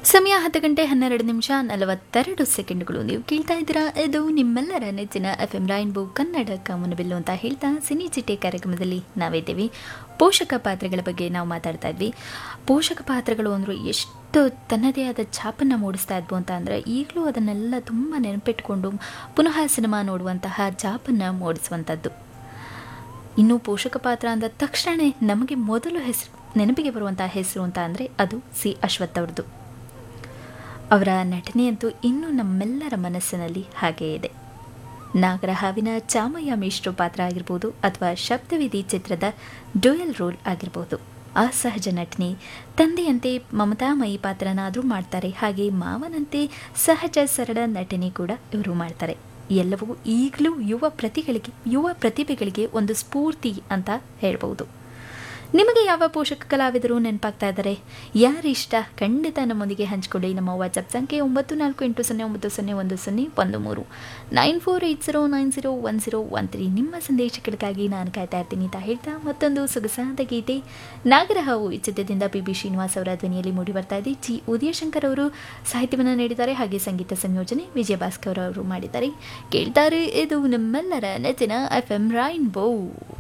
ಸಮಯ ಹತ್ತು ಗಂಟೆ ಹನ್ನೆರಡು ನಿಮಿಷ ನಲವತ್ತೆರಡು ಸೆಕೆಂಡ್ಗಳು ನೀವು ಕೇಳ್ತಾ ಇದ್ದೀರಾ ಇದು ನಿಮ್ಮೆಲ್ಲರ ನೆಚ್ಚಿನ ಎಫ್ ಎಂ ರೈನ್ಬೋ ಕನ್ನಡ ಕಾಮನಬಿಲ್ಲು ಅಂತ ಹೇಳ್ತಾ ಸಿನಿ ಚಿಟ್ಟೆ ಕಾರ್ಯಕ್ರಮದಲ್ಲಿ ನಾವಿದ್ದೀವಿ ಪೋಷಕ ಪಾತ್ರಗಳ ಬಗ್ಗೆ ನಾವು ಮಾತಾಡ್ತಾ ಇದ್ವಿ ಪೋಷಕ ಪಾತ್ರಗಳು ಅಂದರು ಎಷ್ಟು ತನ್ನದೇ ಆದ ಛಾಪನ್ನು ಮೂಡಿಸ್ತಾ ಇದ್ವು ಅಂತ ಅಂದರೆ ಈಗಲೂ ಅದನ್ನೆಲ್ಲ ತುಂಬ ನೆನಪಿಟ್ಕೊಂಡು ಪುನಃ ಸಿನಿಮಾ ನೋಡುವಂತಹ ಛಾಪನ್ನು ಮೂಡಿಸುವಂಥದ್ದು ಇನ್ನು ಪೋಷಕ ಪಾತ್ರ ಅಂದ ತಕ್ಷಣ ನಮಗೆ ಮೊದಲು ಹೆಸರು ನೆನಪಿಗೆ ಬರುವಂತಹ ಹೆಸರು ಅಂತ ಅಂದರೆ ಅದು ಸಿ ಅಶ್ವಥ್ ಅವ್ರದ್ದು ಅವರ ನಟನೆಯಂತೂ ಇನ್ನೂ ನಮ್ಮೆಲ್ಲರ ಮನಸ್ಸಿನಲ್ಲಿ ಹಾಗೇ ಇದೆ ನಾಗರಹಾವಿನ ಚಾಮಯ್ಯ ಮಿಶ್ರು ಪಾತ್ರ ಆಗಿರ್ಬೋದು ಅಥವಾ ಶಬ್ದವಿಧಿ ಚಿತ್ರದ ಡ್ಯೂಯಲ್ ರೋಲ್ ಆಗಿರ್ಬೋದು ಅಸಹಜ ನಟನೆ ತಂದೆಯಂತೆ ಮಮತಾಮಯಿ ಪಾತ್ರನಾದರೂ ಮಾಡ್ತಾರೆ ಹಾಗೆ ಮಾವನಂತೆ ಸಹಜ ಸರಳ ನಟನೆ ಕೂಡ ಇವರು ಮಾಡ್ತಾರೆ ಎಲ್ಲವೂ ಈಗಲೂ ಯುವ ಪ್ರತಿಗಳಿಗೆ ಯುವ ಪ್ರತಿಭೆಗಳಿಗೆ ಒಂದು ಸ್ಫೂರ್ತಿ ಅಂತ ಹೇಳ್ಬೋದು ನಿಮಗೆ ಯಾವ ಪೋಷಕ ಕಲಾವಿದರು ನೆನಪಾಗ್ತಾ ಇದ್ದಾರೆ ಯಾರಿಷ್ಟ ಖಂಡಿತ ನಮ್ಮೊಂದಿಗೆ ಹಂಚಿಕೊಳ್ಳಿ ನಮ್ಮ ವಾಟ್ಸಪ್ ಸಂಖ್ಯೆ ಒಂಬತ್ತು ನಾಲ್ಕು ಎಂಟು ಸೊನ್ನೆ ಒಂಬತ್ತು ಸೊನ್ನೆ ಒಂದು ಸೊನ್ನೆ ಒಂದು ಮೂರು nine four eight zero nine zero one zero one three ನಿಮ್ಮ ಸಂದೇಶಗಳಿಗಾಗಿ ನಾನು ಕಾಯ್ತಾ ಇರ್ತೀನಿ ಅಂತ ಹೇಳ್ತಾ ಮತ್ತೊಂದು ಸೊಗಸಾದ ಗೀತೆ ನಾಗರಹಾವು ಈ ಚಿತ್ರದಿಂದ ಪಿ ಬಿ ಶ್ರೀನಿವಾಸ್ ಅವರ ಧ್ವನಿಯಲ್ಲಿ ಮೂಡಿ ಬರ್ತಾ ಇದೆ ಜಿ ಉದಯಶಂಕರ್ ಅವರು ಸಾಹಿತ್ಯವನ್ನು ನೀಡಿದ್ದಾರೆ ಹಾಗೆ ಸಂಗೀತ ಸಂಯೋಜನೆ ವಿಜಯ ಭಾಸ್ಕರ್ ಅವರು ಮಾಡಿದ್ದಾರೆ ಕೇಳ್ತಾರೆ ಇದು ನಮ್ಮೆಲ್ಲರ ನೆಚ್ಚಿನ ಎಫ್ ಎಂ ರೈನ್ ಬೋ